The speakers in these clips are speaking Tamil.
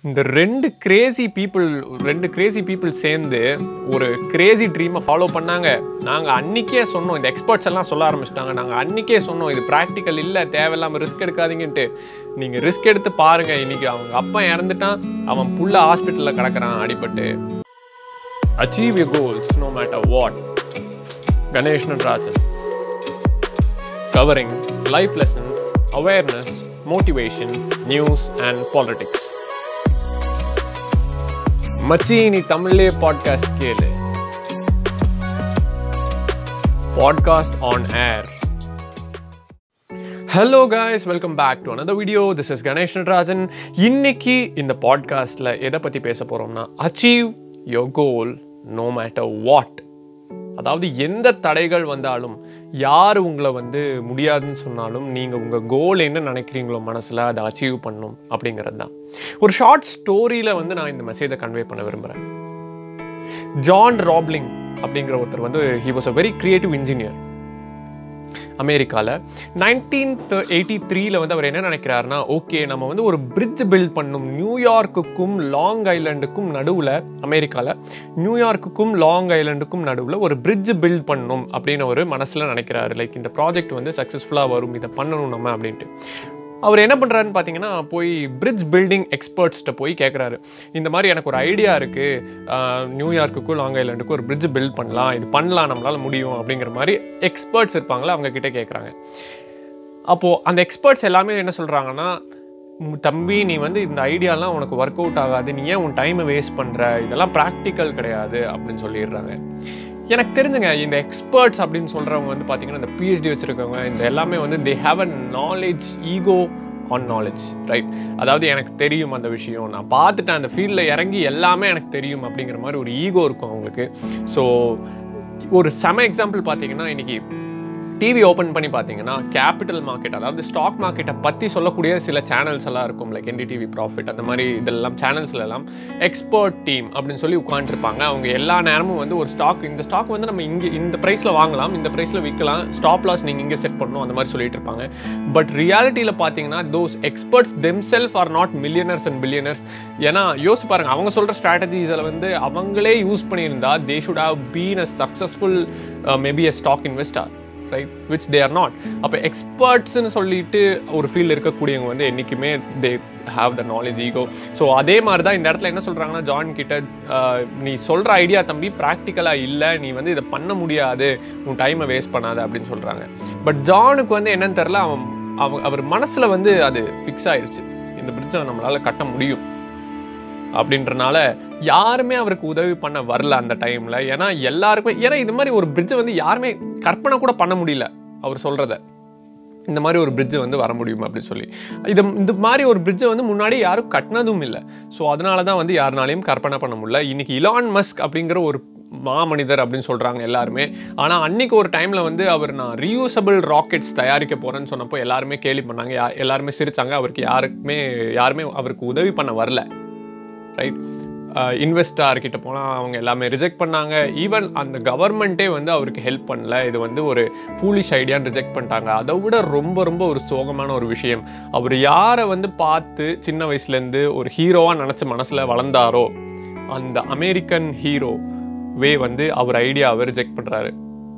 இந்த ரெண்டு கிரேசி பீப்புள் ரெண்டு கிரேசி பீப்புள் சேர்ந்து ஒரு கிரேசி ட்ரீமை ஃபாலோ பண்ணாங்க நாங்கள் அன்னைக்கே சொன்னோம் இந்த எக்ஸ்பர்ட்ஸ் எல்லாம் சொல்ல ஆரம்பிச்சிட்டாங்க நாங்கள் அன்னைக்கே சொன்னோம் இது ப்ராக்டிக்கல் இல்லை தேவையில்லாமல் ரிஸ்க் எடுக்காதீங்கன்ட்டு நீங்கள் ரிஸ்க் எடுத்து பாருங்க இன்னைக்கு அவங்க அப்பா இறந்துட்டான் அவன் புள்ள ஹாஸ்பிட்டலில் கிடக்குறான் அடிபட்டு achieve you goals no matter what Ganesh Natarajan covering life lessons, awareness, motivation, news, and politics. மச்சி நீ தமிழ்லே பாட்காஸ்ட் கேளு podcast on air hello guys welcome back to another video this is Ganesh Natarajan இன்னைக்கு இந்த பாட்காஸ்ட்டில் எதை பற்றி பேச போகிறோம்னா achieve your goal no matter what அதாவது எந்த தடைகள் வந்தாலும் யார் உங்களை வந்து முடியாதுன்னு சொன்னாலும் நீங்கள் உங்கள் கோல் என்ன நினைக்கிறீங்களோ மனசில் அதை அச்சீவ் பண்ணணும் அப்படிங்கிறது தான் ஒரு ஷார்ட் ஸ்டோரியில் வந்து நான் இந்த மெசேஜை கன்வே பண்ண விரும்புகிறேன் ஜான் ராப்லிங் அப்படிங்கிற ஒருத்தர் வந்து he was a very creative engineer அமெரிக்காவில் நைன்டீன் எயிட்டி த்ரீல வந்து அவர் என்ன நினைக்கிறாருன்னா ஓகே நம்ம வந்து ஒரு பிரிட்ஜ் பில்ட் பண்ணும் நியூயார்க்குக்கும் லாங் ஐலண்டுக்கும் நடுவில் அமெரிக்காவில் நியூயார்க்குக்கும் லாங் ஐலண்டுக்கும் நடுவில் ஒரு பிரிட்ஜ் பில்ட் பண்ணணும் அப்படின்னு ஒரு மனசில் நினைக்கிறாரு லைக் இந்த ப்ராஜெக்ட் வந்து சக்ஸஸ்ஃபுல்லாக வரும் இதை பண்ணணும் நம்ம அப்படின்ட்டு அவர் என்ன பண்ணுறாருன்னு பார்த்தீங்கன்னா போய் பிரிட்ஜ் பில்டிங் எக்ஸ்பர்ட்ஸ்கிட்ட போய் கேட்குறாரு இந்த மாதிரி எனக்கு ஒரு ஐடியா இருக்குது நியூயார்க்குக்கும் லாங் ஐலாண்டுக்கும் ஒரு பிரிட்ஜ் பில்ட் பண்ணலாம் இது பண்ணலாம் நம்மளால் முடியும் அப்படிங்கிற மாதிரி எக்ஸ்பர்ட்ஸ் இருப்பாங்களா அவங்க கிட்ட கேட்குறாங்க அப்போது அந்த எக்ஸ்பர்ட்ஸ் எல்லாமே என்ன சொல்கிறாங்கன்னா தம்பி நீ வந்து இந்த ஐடியாலாம் உனக்கு ஒர்க் அவுட் ஆகாது நீ ஏன் உன் டைமை வேஸ்ட் பண்ணுற இதெல்லாம் ப்ராக்டிக்கல் கிடையாது அப்படின்னு சொல்லிடுறாங்க எனக்கு தெரிஞ்சுங்க இந்த எக்ஸ்பர்ட்ஸ் அப்படின்னு சொல்கிறவங்க வந்து பார்த்தீங்கன்னா இந்த பிஹெச்டி வச்சுருக்கவங்க இந்த எல்லாமே வந்து they have a knowledge ego on knowledge right அதாவது எனக்கு தெரியும் அந்த விஷயம் நான் பார்த்துட்டேன் அந்த ஃபீல்டில் இறங்கி எல்லாமே எனக்கு தெரியும் அப்படிங்கிற மாதிரி ஒரு ஈகோ இருக்கும் அவங்களுக்கு ஸோ ஒரு செம எக்ஸாம்பிள் பார்த்தீங்கன்னா இன்னைக்கு டிவி ஓப்பன் பண்ணி பார்த்தீங்கன்னா கேபிட்டல் மார்க்கெட் அதாவது ஸ்டாக் மார்க்கெட்டை பற்றி சொல்லக்கூடிய சில சேனல்ஸ் எல்லாம் இருக்கும் லைக் என்டிடிவி ப்ராஃபிட் அந்த மாதிரி இதெல்லாம் சேனல்ஸ்ல எல்லாம் எக்ஸ்பர்ட் டீம் அப்படின்னு சொல்லி உட்காந்துருப்பாங்க அவங்க எல்லா நேரமும் வந்து ஒரு ஸ்டாக் இந்த ஸ்டாக் வந்து நம்ம இங்கே இந்த ப்ரைஸில் வாங்கலாம் இந்த ப்ரைஸில் விற்கலாம் ஸ்டாப் லாஸ் நீங்கள் இங்கே செட் பண்ணணும் அந்த மாதிரி சொல்லிட்டு இருப்பாங்க பட் ரியாலிட்டியில் பார்த்தீங்கன்னா those experts them self are not millionaires and billionaires ஏன்னா யோசிச்சு பாருங்க அவங்க சொல்கிற ஸ்ட்ராட்டஜிஸில் வந்து அவங்களே யூஸ் பண்ணியிருந்தா they should have been a successful maybe a stock investor right which they are not அப்போ எக்ஸ்பர்ட்ஸ்னு சொல்லிட்டு ஒரு ஃபீல்டு இருக்கக்கூடியவங்க வந்து என்றைக்குமே they have the knowledge ego so அதே மாதிரி தான் இந்த இடத்துல என்ன சொல்கிறாங்கன்னா ஜான் கிட்ட நீ சொல்கிற ஐடியா தம்பி ப்ராக்டிக்கலாக இல்லை நீ வந்து இதை பண்ண முடியாது உன் டைமை வேஸ்ட் பண்ணாத அப்படின்னு சொல்கிறாங்க பட் ஜானுக்கு வந்து என்னன்னு தெரில அவன் அவன் அவர் மனசில் வந்து அது ஃபிக்ஸ் ஆயிடுச்சு இந்த பிரிட்ஜை நம்மளால் கட்ட முடியும் அப்படின்றனால யாருமே அவருக்கு உதவி பண்ண வரல அந்த டைமில் ஏன்னா எல்லாருக்குமே ஏன்னா இது மாதிரி ஒரு பிரிட்ஜை வந்து யாருமே கற்பனை கூட பண்ண முடியல அவர் சொல்கிறத இந்த மாதிரி ஒரு பிரிட்ஜு வந்து வர முடியும் அப்படின்னு சொல்லி இது இந்த மாதிரி ஒரு பிரிட்ஜை வந்து முன்னாடி யாரும் கட்டினதும் இல்லை ஸோ அதனால தான் வந்து யாருனாலையும் கற்பனை பண்ண முடியல இன்னைக்கு இலான் மஸ்க் அப்படிங்கிற ஒரு மாமனிதர் அப்படின்னு சொல்கிறாங்க எல்லாருமே ஆனால் அன்னைக்கு ஒரு டைமில் வந்து அவர் நான் ரீயூசபிள் ராக்கெட்ஸ் தயாரிக்க போகிறேன்னு சொன்னப்போ எல்லாருமே கேள்வி பண்ணாங்க யா எல்லாருமே சிரிச்சாங்க அவருக்கு யாருக்குமே யாருமே அவருக்கு உதவி பண்ண வரல ரைட் இன்வெஸ்டார் கிட்ட போனால் அவங்க எல்லாமே ரிஜெக்ட் பண்ணாங்க ஈவன் அந்த கவர்மெண்ட்டே வந்து அவருக்கு ஹெல்ப் பண்ணல இது வந்து ஒரு ஃபூலிஷ் ஐடியான்னு ரிஜெக்ட் பண்ணிட்டாங்க அதை விட ரொம்ப ரொம்ப ஒரு சோகமான ஒரு விஷயம் அவர் யாரை வந்து பார்த்து சின்ன வயசுலேருந்து ஒரு ஹீரோவாக நினச்ச மனசில் வளர்ந்தாரோ அந்த அமெரிக்கன் ஹீரோ வே வந்து அவர் ஐடியாவை ரிஜெக்ட் பண்ணுறாரு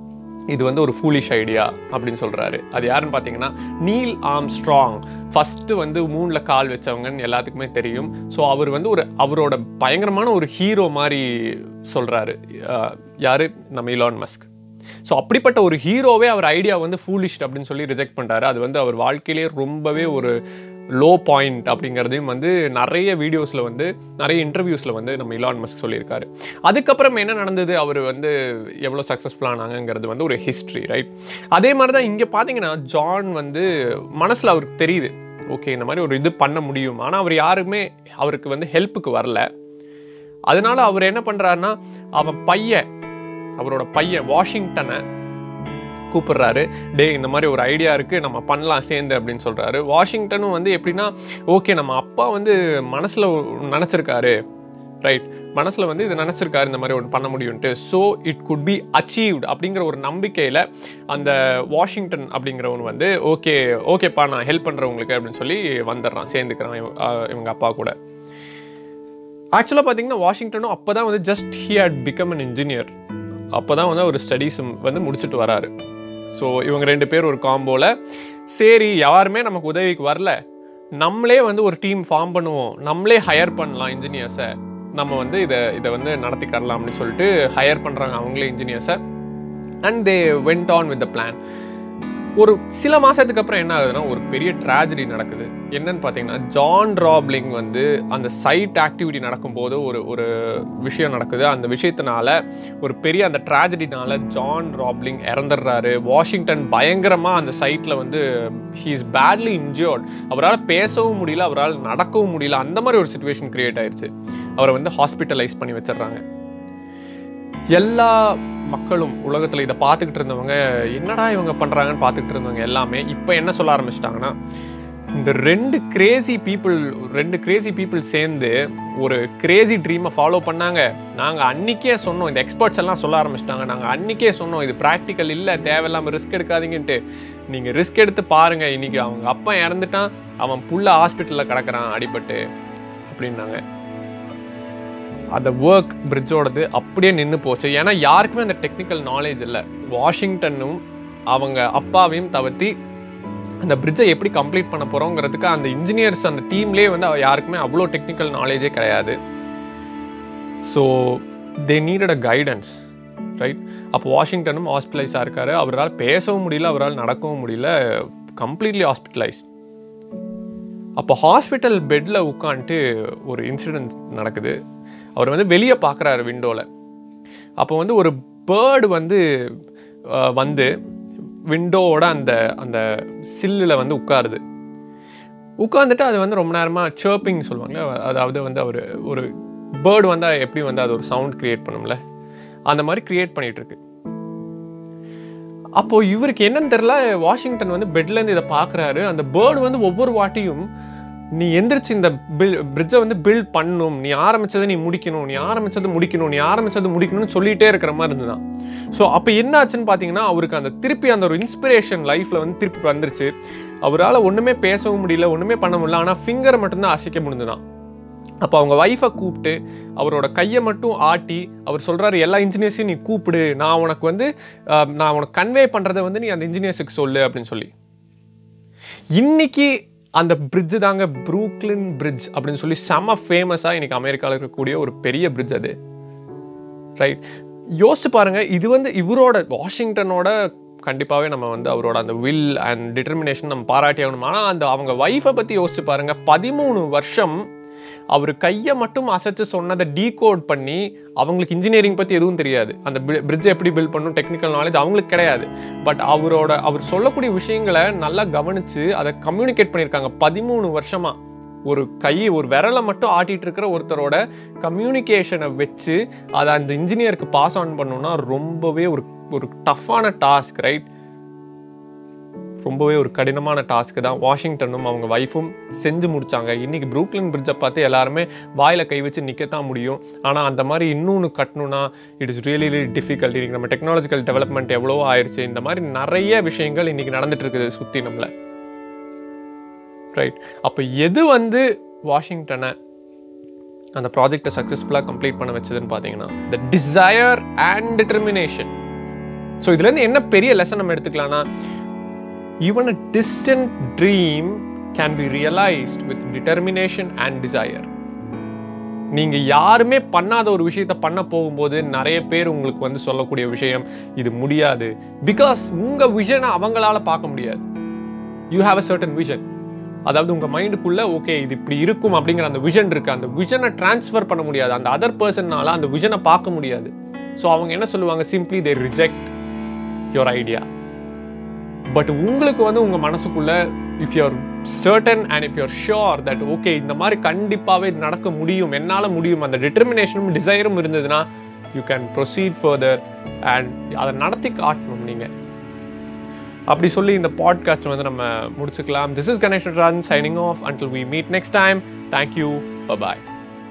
இது வந்து ஒரு ஃபூலிஷ் ஐடியா அப்படின்னு சொல்கிறாரு அது யாருன்னு பார்த்தீங்கன்னா நீல் ஆம் ஸ்ட்ராங் ஃபஸ்ட்டு வந்து மூணில் கால் வச்சவங்கன்னு எல்லாத்துக்குமே தெரியும் ஸோ அவர் வந்து ஒரு அவரோட பயங்கரமான ஒரு ஹீரோ மாதிரி சொல்கிறாரு யார் நம்ம இலான் மஸ்க் ஸோ அப்படிப்பட்ட ஒரு ஹீரோவே அவர் ஐடியா வந்து ஃபூலிஷ்ட் அப்படின்னு சொல்லி ரிஜெக்ட் பண்ணுறாரு அது வந்து அவர் வாழ்க்கையிலேயே ரொம்பவே ஒரு லோ பாயிண்ட் அப்படிங்கிறதையும் வந்து நிறைய வீடியோஸில் வந்து நிறைய இன்டர்வியூஸில் வந்து நம்ம இலான் மஸ்க் சொல்லியிருக்காரு அதுக்கப்புறம் என்ன நடந்தது அவர் வந்து எவ்வளோ சக்ஸஸ்ஃபுல் ஆனாங்கிறது வந்து ஒரு ஹிஸ்ட்ரி ரைட் அதே மாதிரி தான் இங்கே பார்த்தீங்கன்னா ஜான் வந்து மனசில் அவருக்கு தெரியுது ஓகே இந்த மாதிரி ஒரு இது பண்ண முடியும் ஆனால் அவர் யாருமே அவருக்கு வந்து ஹெல்ப்புக்கு வரல அதனால அவர் என்ன பண்ணுறாருன்னா அவன் பையன் அவரோட பையன் வாஷிங்டனை கூப்பிடுறாரு டே இந்த மாதிரி ஒரு ஐடியா இருக்குது நம்ம பண்ணலாம் சேர்ந்து அப்படின்னு சொல்கிறாரு வாஷிங்டனும் வந்து எப்படின்னா ஓகே நம்ம அப்பா வந்து மனசில் நினச்சிருக்காரு ரைட் மனசில் வந்து இது நினச்சிருக்காரு இந்த மாதிரி ஒன்று பண்ண முடியும்ட்டு so it could be achieved அப்படிங்கிற ஒரு நம்பிக்கையில் அந்த வாஷிங்டன் அப்படிங்கிறவன் வந்து ஓகே ஓகேப்பா நான் ஹெல்ப் பண்ணுறேன் உங்களுக்கு அப்படின்னு சொல்லி வந்துடுறான் சேர்ந்துக்கிறான் இவ- ஆஹ் இவங்க அப்பா கூட ஆக்சுவலாக பார்த்தீங்கன்னா வாஷிங்டனும் அப்போ தான் வந்து just he had become an engineer அப்போ தான் வந்து ஒரு ஸ்டடீஸ் வந்து முடிச்சுட்டு வராரு ஸோ இவங்க ரெண்டு பேர் ஒரு காம்போவில் சரி யாருமே நமக்கு உதவிக்கு வரல நம்மளே வந்து ஒரு டீம் ஃபார்ம் பண்ணுவோம் நம்மளே ஹையர் பண்ணலாம் இன்ஜினியர்ஸை நம்ம வந்து இதை இதை வந்து நடத்திக்கரலாம் அப்படின்னு சொல்லிட்டு ஹையர் பண்ணுறாங்க அவங்களே இன்ஜினியர்ஸை and they went on with the plan ஒரு சில மாதத்துக்கு அப்புறம் என்ன ஆகுதுன்னா ஒரு பெரிய ட்ராஜடி நடக்குது என்னன்னு பார்த்தீங்கன்னா ஜான் ராப்லிங் வந்து அந்த சைட் ஆக்டிவிட்டி நடக்கும்போது ஒரு ஒரு விஷயம் நடக்குது அந்த விஷயத்தினால ஒரு பெரிய அந்த ட்ராஜடினால ஜான் ராப்லிங் இறந்துடுறாரு வாஷிங்டன் பயங்கரமாக அந்த சைட்டில் வந்து ஹீ இஸ் பேட்லி இன்ஜியோர்ட் அவரால் பேசவும் முடியல அவரால் நடக்கவும் முடியல அந்த மாதிரி ஒரு சுச்சுவேஷன் கிரியேட் ஆயிருச்சு அவரை வந்து ஹாஸ்பிட்டலைஸ் பண்ணி வச்சிடுறாங்க எல்லா மக்களும் உலகத்தில் இதை பார்த்துக்கிட்டு இருந்தவங்க என்னடா இவங்க பண்ணுறாங்கன்னு பார்த்துக்கிட்டு இருந்தவங்க எல்லாமே இப்போ என்ன சொல்ல ஆரம்பிச்சிட்டாங்கன்னா இந்த ரெண்டு கிரேசி பீப்புள் ரெண்டு கிரேசி பீப்புள் சேர்ந்து ஒரு கிரேசி ட்ரீமை ஃபாலோ பண்ணாங்க நாங்கள் அன்னைக்கே சொன்னோம் இந்த எக்ஸ்பர்ட்ஸ் எல்லாம் சொல்ல ஆரம்பிச்சிட்டாங்க நாங்கள் அன்னைக்கே சொன்னோம் இது ப்ராக்டிக்கல் இல்லை தேவையில்லாமல் ரிஸ்க் எடுக்காதீங்கன்ட்டு நீங்கள் ரிஸ்க் எடுத்து பாருங்கள் இன்னைக்கு அவங்க அப்பா இறந்துட்டான் அவன் புள்ள ஹாஸ்பிட்டலில் கிடக்குறான் அடிபட்டு அப்படின்னாங்க அந்த ஒர்க் பிரிட்ஜோடது அப்படியே நின்று போச்சு ஏன்னா யாருக்குமே அந்த டெக்னிக்கல் நாலேஜ் இல்லை வாஷிங்டனும் அவங்க அப்பாவையும் தவிர்த்தி அந்த பிரிட்ஜை எப்படி கம்ப்ளீட் பண்ண போகிறோங்கிறதுக்கு அந்த இன்ஜினியர்ஸ் அந்த டீம்லேயே வந்து அவ- யாருக்குமே அவ்வளோ டெக்னிக்கல் நாலேஜே கிடையாது so they needed a guidance right அப்போ வாஷிங்டனும் ஹாஸ்பிட்டலைஸாக இருக்காரு அவரால் பேசவும் முடியல அவரால் நடக்கவும் முடியல கம்ப்ளீட்லி ஹாஸ்பிட்டலைஸ் அப்போ ஹாஸ்பிட்டல் பெட்டில் உட்காந்துட்டு ஒரு இன்சிடென்ட் நடக்குது அவர் வந்து வெளியே பார்க்குறாரு விண்டோவில் அப்போ வந்து ஒரு பேர்டு வந்து அஹ், வந்து விண்டோவோட அந்த அந்த சில்லில் வந்து உட்காருது உட்காந்துட்டு அது வந்து ரொம்ப நேரமாக சேர்ப்பிங் சொல்லுவாங்க அதாவது வந்து அவர் ஒரு பேர்டு வந்தால் எப்படி வந்து அது ஒரு சவுண்ட் கிரியேட் பண்ணும்ல அந்த மாதிரி கிரியேட் பண்ணிட்டு இருக்கு அப்போ இவருக்கு என்னன்னு தெரியல வாஷிங்டன் வந்து பெட்லேருந்து இதை பார்க்குறாரு அந்த பேர்டு வந்து ஒவ்வொரு வாட்டியும் நீ எந்திரிச்சு இந்த பில் பிரிட்ஜை வந்து பில்ட் பண்ணணும் நீ ஆரம்பிச்சதை நீ முடிக்கணும் நீ ஆரம்பிச்சது முடிக்கணும் நீ ஆரம்பிச்சது முடிக்கணும்னு சொல்லிட்டே இருக்கிற மாதிரி இருந்துதான் ஸோ அப்போ என்ன ஆச்சுன்னு பார்த்தீங்கன்னா அவருக்கு அந்த திருப்பி அந்த ஒரு இன்ஸ்பிரேஷன் லைஃப்பில் வந்து திருப்பி வந்துருச்சு அவரால் ஒன்றுமே பேசவும் முடியல ஒன்றுமே பண்ண முடியல ஆனால் ஃபிங்கரை மட்டும்தான் அசைக்க முடிஞ்சுதான் அப்போ அவங்க ஒய்ஃபை கூப்பிட்டு அவரோட கையை மட்டும் ஆட்டி அவர் சொல்கிறாரு எல்லா இன்ஜினியர்ஸையும் நீ கூப்பிடு நான் உனக்கு வந்து அஹ், நான் உனக்கு கன்வே பண்ணுறதை வந்து நீ அந்த இன்ஜினியர்ஸுக்கு சொல்லு அப்படின்னு சொல்லி இன்னைக்கு அந்த பிரிட்ஜ் தாங்க ப்ரூக்லின் பிரிட்ஜ் அப்படின்னு சொல்லி செம ஃபேமஸாக இன்னைக்கு அமெரிக்காவில் இருக்கக்கூடிய ஒரு பெரிய பிரிட்ஜ் அது ரைட் யோசிச்சு பாருங்க இது வந்து இவரோட வாஷிங்டனோட கண்டிப்பாகவே நம்ம வந்து அவரோட அந்த வில் அண்ட் டிட்டர்மினேஷன் நம்ம பாராட்டி ஆகணும் ஆனால் அந்த அவங்க ஒய்ஃபை பற்றி யோசிச்சு பாருங்க பதிமூணு வருஷம் அவர் கையை மட்டும் அசைச்சு சொன்னதை டீகோட் பண்ணி அவங்களுக்கு இன்ஜினியரிங் பற்றி எதுவும் தெரியாது அந்த பிரிட்ஜ் எப்படி பில்ட் பண்ணும் டெக்னிக்கல் நாலேஜ் அவங்களுக்கு கிடையாது பட் அவரோட அவர் சொல்லக்கூடிய விஷயங்களை நல்லா கவனித்து அதை கம்யூனிகேட் பண்ணியிருக்காங்க பதிமூணு வருஷமா ஒரு கை ஒரு விரலை மட்டும் ஆட்டிட்டு இருக்கிற ஒருத்தரோட கம்யூனிகேஷனை வச்சு அதை அந்த இன்ஜினியருக்கு பாஸ் ஆன் பண்ணணும்னா ரொம்பவே ஒரு ஒரு டஃப்பான டாஸ்க் ரைட் ரொம்பவே ஒரு கடினமான டாஸ்க்கு தான் வாஷிங்டனும் அவங்க ஒய்ஃபும் செஞ்சு முடிச்சாங்க இன்னைக்கு ப்ரூக்லின் பிரிட்ஜை பார்த்து எல்லாருமே வாயில கை வச்சு நிற்கத்தான் முடியும் ஆனால் அந்த மாதிரி இன்னொன்று கட்டணும்னா it is really really difficult இன்னைக்கு நம்ம டெக்னாலஜிக்கல் டெவலப்மெண்ட் எவ்வளவோ ஆயிடுச்சு இந்த மாதிரி நிறைய விஷயங்கள் இன்னைக்கு நடந்துட்டு இருக்குது சுற்றி நம்மளை ரைட் அப்போ எது வந்து வாஷிங்டனை அந்த ப்ராஜெக்டை சக்ஸஸ்ஃபுல்லாக கம்ப்ளீட் பண்ண வச்சதுன்னு பார்த்தீங்கன்னா the desire and determination so இதுலேருந்து என்ன பெரிய லெசன் நம்ம எடுத்துக்கலாம்னா even a distant dream can be realised with determination and desire நீங்க யாருமே பண்ணாத ஒரு விஷயத்த பண்ண போகும்போது நிறைய பேர் உங்களுக்கு வந்து சொல்லக்கூடிய விஷயம் இது முடியாது பிகாஸ் உங்க விஷனை அவங்களால பார்க்க முடியாது you have a certain vision அதாவது உங்க மைண்டுக்குள்ள ஓகே இது இப்படி இருக்கும் அப்படிங்கிற அந்த விஷன் இருக்கு அந்த விஷனை டிரான்ஸ்ஃபர் பண்ண முடியாது அந்த அதர் பர்சன்னால அந்த விஷனை பார்க்க முடியாது ஸோ அவங்க என்ன சொல்லுவாங்க simply they reject your idea but உங்களுக்கு வந்து உங்க மனசுக்குள்ள if you're certain and if you're sure that okay இந்த மாதிரி கண்டிப்பாகவே இது நடக்க முடியும் என்னால் முடியும் அந்த டிட்டர்மினேஷனும் டிசைரும் இருந்ததுன்னா you can proceed further and அதை நடத்தி காட்டணும் நீங்கள் அப்படி சொல்லி இந்த பாட்காஸ்ட் வந்து நம்ம முடிச்சுக்கலாம் this is Ganesh run signing off until we meet next time thank you bye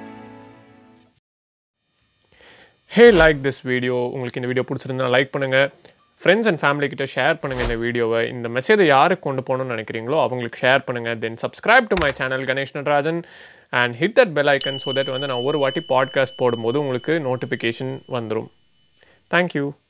hey like this video உங்களுக்கு இந்த வீடியோ பிடிச்சிருந்தா லைக் பண்ணுங்கள் ஃப்ரெண்ட்ஸ் அண்ட் ஃபேமிலி கிட்ட ஷேர் பண்ணுங்கள் இந்த வீடியோவை இந்த மெசேஜை யாருக்கு கொண்டு போகணும்னு நினைக்கிறீங்களோ அவங்களுக்கு ஷேர் பண்ணுங்கள் then subscribe to my channel Ganesh Natarajan and hit that bell icon so that வந்து நான் ஒரு வாட்டி பாட்காஸ்ட் போடும்போது உங்களுக்கு நோட்டிஃபிகேஷன் வந்துடும் தேங்க்யூ